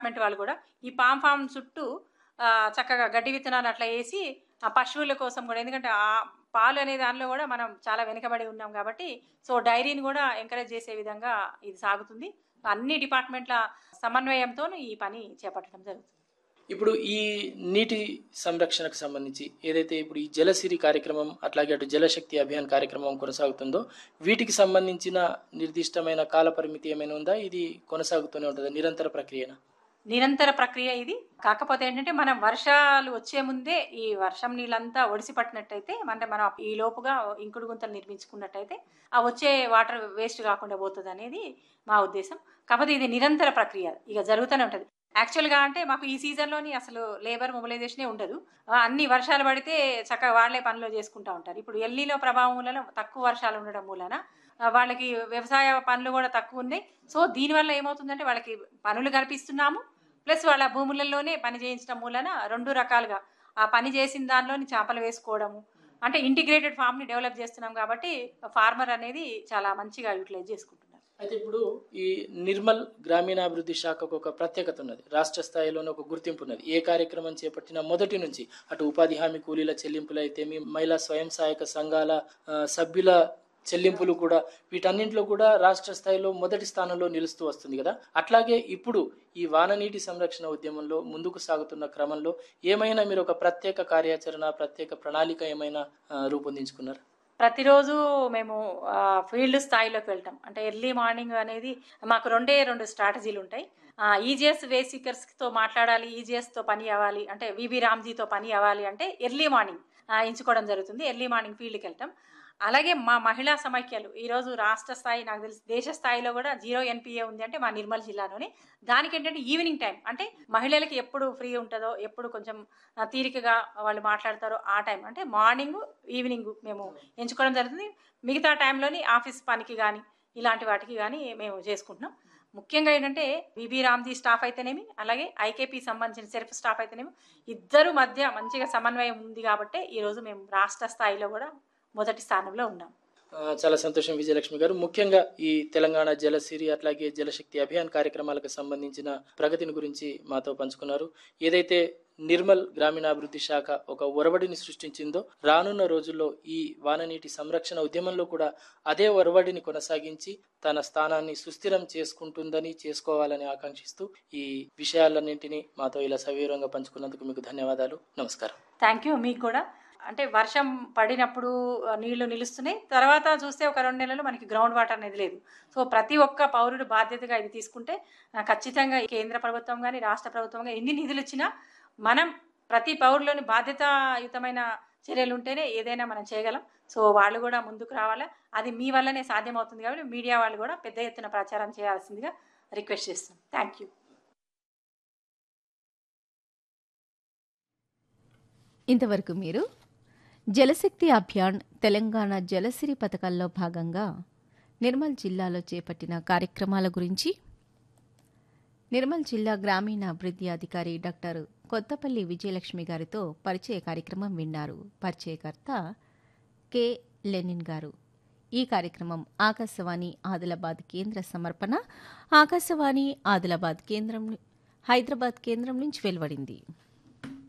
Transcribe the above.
department వాళ్ళు కూడా ఈ పామ్ ఫామ్ చుట్టూ ఆ, చక్కగా గడ్డి విత్తనాలు అట్లా వేసి ఆ పశువుల కోసం కూడా ఎందుకంటే ఆ పాలు అనే దానిలో కూడా మనం చాలా వెనుకబడి ఉన్నాం కాబట్టి సో డైరీని కూడా ఎంకరేజ్ చేసే విధంగా ఇది సాగుతుంది అన్ని డిపార్ట్మెంట్ల సమన్వయంతో ఈ పని చేపట్టడం జరుగుతుంది ఇప్పుడు ఈ నీటి సంరక్షణకు సంబంధించి ఏదైతే ఇప్పుడు ఈ జలసిరి కార్యక్రమం అట్లాగే అటు జలశక్తి అభియాన్ కార్యక్రమం కొనసాగుతుందో వీటికి సంబంధించిన నిర్దిష్టమైన కాల పరిమితి ఏమైనా ఉందా ఇది కొనసాగుతూనే ఉంటుందా నిరంతర ప్రక్రియనా నిరంతర ప్రక్రియ ఇది కాకపోతే ఏంటంటే మనం వర్షాలు వచ్చే ముందే ఈ వర్షం నీళ్ళంతా ఒడిసి పట్టినట్టయితే అంటే మనం ఈ లోపుగా ఇంకుడు గుంతలు నిర్మించుకున్నట్టయితే ఆ వచ్చే వాటర్ వేస్ట్ కాకుండా పోతుంది అనేది మా ఉద్దేశం కాకపోతే ఇది నిరంతర ప్రక్రియ ఇక జరుగుతూనే ఉంటుంది యాక్చువల్గా అంటే మాకు ఈ సీజన్లోని అసలు లేబర్ మొబిలైజేషనే ఉండదు ఆ, అన్ని వర్షాలు పడితే చక్కగా వాళ్ళే పనులు చేసుకుంటూ ఉంటారు ఇప్పుడు ఎల్లీలో ప్రభావం వలన తక్కువ వర్షాలు ఉండడం మూలన ఆ, వాళ్ళకి వ్యవసాయ పనులు కూడా తక్కువ ఉన్నాయి సో దీనివల్ల ఏమవుతుందంటే వాళ్ళకి పనులు కల్పిస్తున్నాము ప్లస్ వాళ్ళ భూములలోనే పని చేయించడం మూలన రెండు రకాలుగా ఆ పని చేసిన దానిలోని చేపలు వేసుకోవడము అంటే ఇంటిగ్రేటెడ్ ఫామ్ని డెవలప్ చేస్తున్నాం కాబట్టి ఫార్మర్ అనేది చాలా మంచిగా యూటిలైజ్ చేసుకుంటున్నారు అయితే ఇప్పుడు ఈ నిర్మల్ గ్రామీణాభివృద్ధి శాఖకు ఒక ప్రత్యేకత ఉన్నది రాష్ట్ర స్థాయిలోనే ఒక గుర్తింపు ఉన్నది ఏ కార్యక్రమం చేపట్టిన మొదటి నుంచి అటు ఉపాధి హామీ కూలీల చెల్లింపులు అయితే మీ మహిళా స్వయం సహాయక సంఘాల ఆ, సభ్యుల చెల్లింపులు కూడా వీటన్నింటిలో కూడా రాష్ట్ర స్థాయిలో మొదటి స్థానంలో నిలుస్తూ వస్తుంది కదా అట్లాగే ఇప్పుడు ఈ వాననీటి సంరక్షణ ఉద్యమంలో ముందుకు సాగుతున్న క్రమంలో ఏమైనా మీరు ఒక ప్రత్యేక కార్యాచరణ ప్రత్యేక ప్రణాళిక ఏమైనా ఆ, రూపొందించుకున్నారు ప్రతిరోజు మేము ఆ, ఫీల్డ్ స్థాయిలోకి వెళ్తాం అంటే ఎర్లీ మార్నింగ్ అనేది మాకు రెండే రెండు స్ట్రాటజీలు ఉంటాయి ఈజీఎస్ వేసికర్స్తో మాట్లాడాలి ఈజీఎస్తో పని అవ్వాలి అంటే విబి రామ్జీతో పని అవ్వాలి అంటే ఎర్లీ మార్నింగ్ ఆ, ఎంచుకోవడం జరుగుతుంది ఎర్లీ మార్నింగ్ ఫీల్డ్కి వెళ్తాం అలాగే మా మహిళా సమైక్యాలు ఈరోజు రాష్ట్ర స్థాయి నాకు తెలిసి దేశ స్థాయిలో కూడా జీరో ఎన్పిఏ ఉంది అంటే మా నిర్మల్ జిల్లాలోనే దానికి ఏంటంటే ఈవినింగ్ టైం అంటే మహిళలకి ఎప్పుడు ఫ్రీ ఉంటుందో ఎప్పుడు కొంచెం ఆ, తీరికగా వాళ్ళు మాట్లాడతారో ఆ టైం అంటే మార్నింగ్ ఈవినింగ్ మేము ఎంచుకోవడం జరుగుతుంది మిగతా టైంలోని ఆఫీస్ పనికి కానీ ఇలాంటి వాటికి కానీ మేము చేసుకుంటున్నాం ముఖ్యంగా ఏంటంటే విబి రామ్జీ స్టాఫ్ అయితేనేమి అలాగే ఐకేపీ సంబంధించిన సెల్ఫ్ స్టాఫ్ అయితేనేమి ఇద్దరు మధ్య మంచిగా సమన్వయం ఉంది కాబట్టి ఈరోజు మేము రాష్ట్ర స్థాయిలో కూడా మొదటి స్థానంలో ఉన్నాం ఆ, చాలా సంతోషం విజయలక్ష్మి గారు ముఖ్యంగా ఈ తెలంగాణ జలసిరి అట్లాగే జలశక్తి అభియాన్ కార్యక్రమాలకు సంబంధించిన ప్రగతిని గురించి మాతో పంచుకున్నారు ఏదైతే నిర్మల్ గ్రామీణాభివృద్ధి శాఖ ఒక ఒరవడిని సృష్టించిందో రానున్న రోజుల్లో ఈ వాననీటి సంరక్షణ ఉద్యమంలో కూడా అదే ఒరవడిని కొనసాగించి తన స్థానాన్ని సుస్థిరం చేసుకుంటుందని చేసుకోవాలని ఆకాంక్షిస్తూ ఈ విషయాలన్నింటినీ మాతో ఇలా సవివరంగా పంచుకున్నందుకు మీకు ధన్యవాదాలు నమస్కారం థ్యాంక్ యూ మీకు కూడా అంటే వర్షం పడినప్పుడు ఆ, నీళ్లు నిలుస్తున్నాయి తర్వాత చూస్తే ఒక రెండు నెలలు మనకి గ్రౌండ్ వాటర్ అనేది లేదు సో ప్రతి ఒక్క పౌరుడు బాధ్యతగా ఇది తీసుకుంటే ఆ, ఖచ్చితంగా ఈ కేంద్ర ప్రభుత్వం కానీ రాష్ట్ర ప్రభుత్వం కానీ ఎన్ని నిధులు ఇచ్చినా మనం ప్రతి పౌరులోని బాధ్యతాయుతమైన చర్యలు ఉంటేనే ఏదైనా మనం చేయగలం సో వాళ్ళు కూడా ముందుకు రావాలా అది మీ వల్లనే సాధ్యమవుతుంది కాబట్టి మీడియా వాళ్ళు కూడా పెద్ద ఎత్తున ప్రచారం చేయాల్సిందిగా రిక్వెస్ట్ చేస్తాం థ్యాంక్ యూ ఇంతవరకు మీరు జలశక్తి అభియాన్ తెలంగాణ జలసిరి పథకాల్లో భాగంగా నిర్మల్ జిల్లాలో చేపట్టిన కార్యక్రమాల గురించి నిర్మల్ జిల్లా గ్రామీణ అభివృద్ధి అధికారి డాక్టర్ కొత్తపల్లి విజయలక్ష్మి గారితో పరిచయ కార్యక్రమం విన్నారు పరిచయకర్త కె లెనిన్ గారు ఈ కార్యక్రమం ఆకాశవాణి ఆదిలాబాద్ కేంద్ర సమర్పణ ఆకాశవాణి ఆదిలాబాద్ కేంద్రం హైదరాబాద్ కేంద్రం నుంచి వెలువడింది